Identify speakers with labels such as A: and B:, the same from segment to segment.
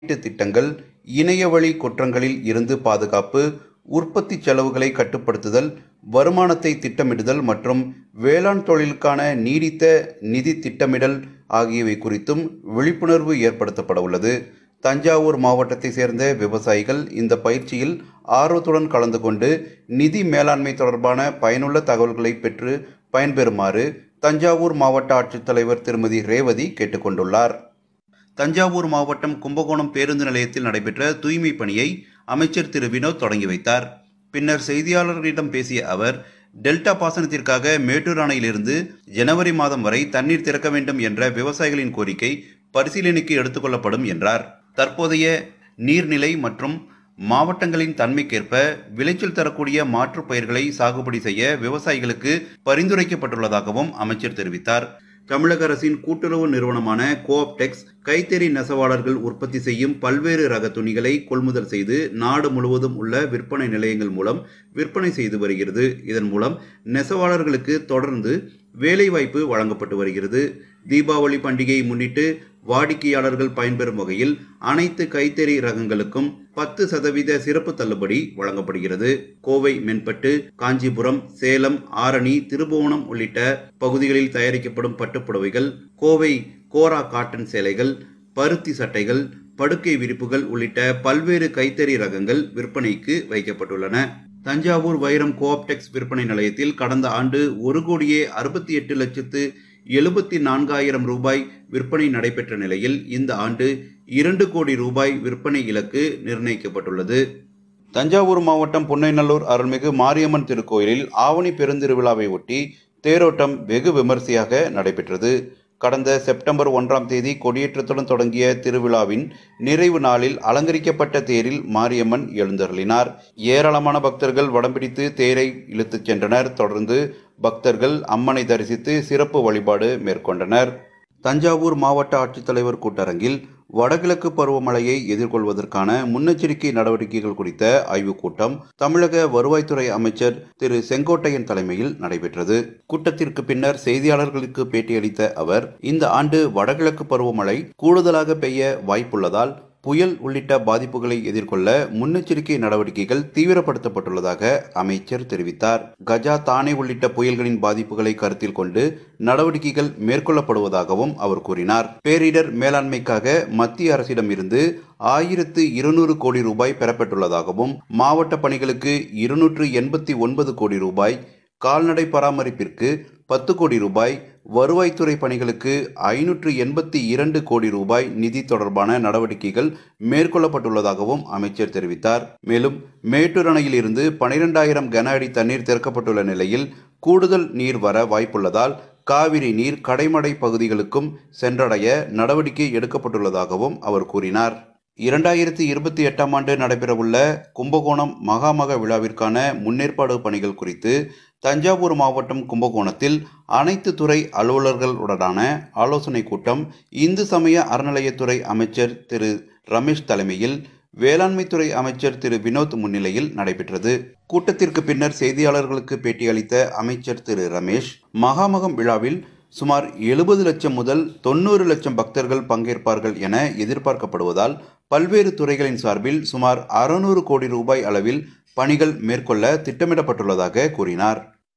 A: காப்பீட்டு திட்டங்கள் இணையவழி குற்றங்களில் இருந்து பாதுகாப்பு உற்பத்தி செலவுகளை கட்டுப்படுத்துதல் வருமானத்தை திட்டமிடுதல் மற்றும் வேளாண் தொழிலுக்கான நீடித்த நிதி திட்டமிடல் ஆகியவை குறித்தும் விழிப்புணர்வு ஏற்படுத்தப்பட உள்ளது தஞ்சாவூர் மாவட்டத்தை சேர்ந்த விவசாயிகள் இந்த பயிற்சியில் ஆர்வத்துடன் கலந்து கொண்டு நிதி மேலாண்மை தொடர்பான பயனுள்ள தகவல்களை பெற்று பயன்பெறுமாறு தஞ்சாவூர் மாவட்ட ஆட்சித்தலைவர் திருமதி ரேவதி கேட்டுக்கொண்டுள்ளார் தஞ்சாவூர் மாவட்டம் கும்பகோணம் பேருந்து நிலையத்தில் நடைபெற்ற தூய்மை பணியை அமைச்சர் திரு வினோத் தொடங்கி வைத்தார் பின்னர் செய்தியாளர்களிடம் பேசிய அவர் டெல்டா பாசனத்திற்காக மேட்டூர் அணையிலிருந்து ஜனவரி மாதம் வரை தண்ணீர் திறக்க வேண்டும் என்ற விவசாயிகளின் கோரிக்கை பரிசீலனைக்கு எடுத்துக்கொள்ளப்படும் என்றார் தற்போதைய நீர்நிலை மற்றும் மாவட்டங்களின் தன்மைக்கேற்ப விளைச்சல் தரக்கூடிய மாற்றுப் பயிர்களை சாகுபடி செய்ய விவசாயிகளுக்கு பரிந்துரைக்கப்பட்டுள்ளதாகவும் அமைச்சர் தெரிவித்தார் தமிழக அரசின் கூட்டுறவு நிறுவனமான கோஆப்டெக்ஸ் கைத்தறி நெசவாளர்கள் உற்பத்தி செய்யும் பல்வேறு ரக துணிகளை கொள்முதல் செய்து நாடு முழுவதும் உள்ள விற்பனை நிலையங்கள் மூலம் விற்பனை செய்து வருகிறது இதன் மூலம் நெசவாளர்களுக்கு தொடர்ந்து வேலைவாய்ப்பு வழங்கப்பட்டு வருகிறது தீபாவளி பண்டிகையை முன்னிட்டு வாடிக்கையாளர்கள் பயன்பெறும் வகையில் அனைத்து கைத்தறி ரகங்களுக்கும் பத்து சதவீத சிறப்பு தள்ளுபடி வழங்கப்படுகிறது கோவை மென்பட்டு காஞ்சிபுரம் சேலம் ஆரணி திருபுவனம் உள்ளிட்ட பகுதிகளில் தயாரிக்கப்படும் பட்டுப்புடவைகள் கோவை கோரா காட்டன் சேலைகள் பருத்தி சட்டைகள் படுக்கை விரிப்புகள் உள்ளிட்ட பல்வேறு கைத்தறி ரகங்கள் விற்பனைக்கு வைக்கப்பட்டுள்ளன தஞ்சாவூர் வைரம் கோஆப்டெக்ஸ் விற்பனை நிலையத்தில் கடந்த ஆண்டு ஒரு கோடியே அறுபத்தி எட்டு லட்சத்து எழுபத்தி நான்காயிரம் ரூபாய் விற்பனை நடைபெற்ற நிலையில் இந்த ஆண்டு இரண்டு கோடி ரூபாய் விற்பனை இலக்கு நிர்ணயிக்கப்பட்டுள்ளது தஞ்சாவூர் மாவட்டம் புன்னைநல்லூர் அருள்மிகு மாரியம்மன் திருக்கோயிலில் ஆவணி பெருந்திருவிழாவை ஒட்டி தேரோட்டம் வெகு விமரிசையாக நடைபெற்றது கடந்த செப்டம்பர் ஒன்றாம் தேதி கொடியேற்றத்துடன் தொடங்கிய திருவிழாவின் நிறைவு நாளில் அலங்கரிக்கப்பட்ட தேரில் மாரியம்மன் எழுந்தருளினார் ஏராளமான பக்தர்கள் வடம்பிடித்து தேரை இழுத்துச் சென்றனர் தொடர்ந்து பக்தர்கள் அம்மனை தரிசித்து சிறப்பு வழிபாடு மேற்கொண்டனர் தஞ்சாவூர் மாவட்ட ஆட்சித்தலைவர் கூட்டரங்கில் வடகிழக்கு பருவமழையை எதிர்கொள்வதற்கான முன்னெச்சரிக்கை நடவடிக்கைகள் குறித்த ஆய்வுக் கூட்டம் தமிழக வருவாய்த்துறை அமைச்சர் திரு செங்கோட்டையன் தலைமையில் நடைபெற்றது கூட்டத்திற்கு பின்னர் செய்தியாளர்களுக்கு பேட்டியளித்த அவர் இந்த ஆண்டு வடகிழக்கு பருவமழை கூடுதலாக பெய்ய வாய்ப்புள்ளதால் புயல் உள்ளிட்ட பாதிப்புகளை எதிர்கொள்ள முன்னெச்சரிக்கை நடவடிக்கைகள் தீவிரப்படுத்தப்பட்டுள்ளதாக அமைச்சர் தெரிவித்தார் கஜா தானே உள்ளிட்ட புயல்களின் பாதிப்புகளை கருத்தில் கொண்டு நடவடிக்கைகள் மேற்கொள்ளப்படுவதாகவும் அவர் கூறினார் பேரிடர் மேலாண்மைக்காக மத்திய அரசிடமிருந்து ஆயிரத்து இருநூறு கோடி ரூபாய் பெறப்பட்டுள்ளதாகவும் மாவட்ட பணிகளுக்கு இருநூற்று எண்பத்தி ஒன்பது கோடி ரூபாய் கால்நடை பராமரிப்பிற்கு பத்து கோடி ரூபாய் வருவாய்த்துறை பணிகளுக்கு ஐநூற்று எண்பத்தி இரண்டு கோடி ரூபாய் நிதி தொடர்பான நடவடிக்கைகள் மேற்கொள்ளப்பட்டுள்ளதாகவும் அமைச்சர் தெரிவித்தார் மேலும் மேட்டூர் அணையில் இருந்து பனிரெண்டாயிரம் கன அடி தண்ணீர் திறக்கப்பட்டுள்ள நிலையில் கூடுதல் நீர் வர வாய்ப்புள்ளதால் காவிரி நீர் கடைமடை பகுதிகளுக்கும் சென்றடைய நடவடிக்கை எடுக்கப்பட்டுள்ளதாகவும் அவர் கூறினார் இரண்டாயிரத்தி இருபத்தி எட்டாம் ஆண்டு நடைபெறவுள்ள கும்பகோணம் மகாமக விழாவிற்கான முன்னேற்பாடு பணிகள் குறித்து தஞ்சாவூர் மாவட்டம் கும்பகோணத்தில் அனைத்து துறை அலுவலர்களுடனான ஆலோசனைக் கூட்டம் இந்து சமய அறநிலையத்துறை அமைச்சர் திரு ரமேஷ் தலைமையில் வேளாண்மைத்துறை அமைச்சர் திரு வினோத் முன்னிலையில் நடைபெற்றது கூட்டத்திற்கு பின்னர் செய்தியாளர்களுக்கு பேட்டியளித்த அமைச்சர் திரு ரமேஷ் மகாமகம் விழாவில் சுமார் எழுபது லட்சம் முதல் தொண்ணூறு லட்சம் பக்தர்கள் பங்கேற்பார்கள் என எதிர்பார்க்கப்படுவதால் பல்வேறு துறைகளின் சார்பில் சுமார் அறுநூறு கோடி ரூபாய் அளவில் பணிகள் மேற்கொள்ள திட்டமிடப்பட்டுள்ளதாக கூறினார்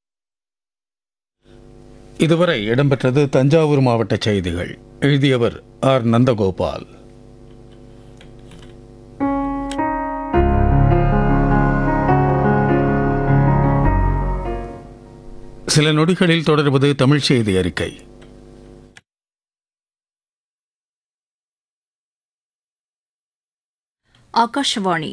B: இதுவரை இடம்பெற்றது தஞ்சாவூர் மாவட்ட செய்திகள் எழுதியவர் ஆர் நந்தகோபால் சில நொடிகளில் தொடர்வது தமிழ் செய்தி அறிக்கை
C: ಆಕಾಶವಾಣಿ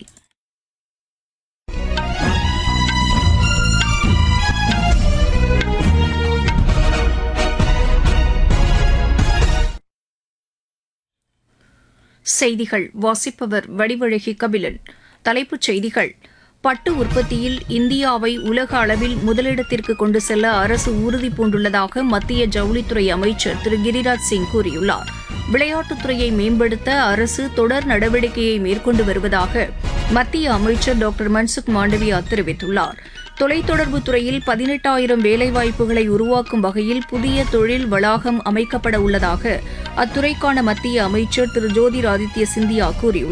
C: செய்திகள் வாசிப்பவர் வடிவழகி கபிலன் தலைப்புச் செய்திகள் பட்டு உற்பத்தியில் இந்தியாவை உலக அளவில் முதலிடத்திற்கு கொண்டு செல்ல அரசு உறுதி பூண்டுள்ளதாக மத்திய ஜவுளித்துறை அமைச்சர் திரு கிரிராஜ் சிங் கூறியுள்ளார் விளையாட்டுத்துறையை மேம்படுத்த அரசு தொடர் நடவடிக்கையை மேற்கொண்டு வருவதாக மத்திய அமைச்சர் டாக்டர் மன்சுக் மாண்டவியா தெரிவித்துள்ளார் தொலைத்தொடர்பு துறையில் பதினெட்டாயிரம் வேலைவாய்ப்புகளை உருவாக்கும் வகையில் புதிய தொழில் வளாகம் அமைக்கப்பட உள்ளதாக அத்துறைக்கான மத்திய அமைச்சர் திரு ஜோதிராதித்ய சிந்தியா கூறியுள்ளார்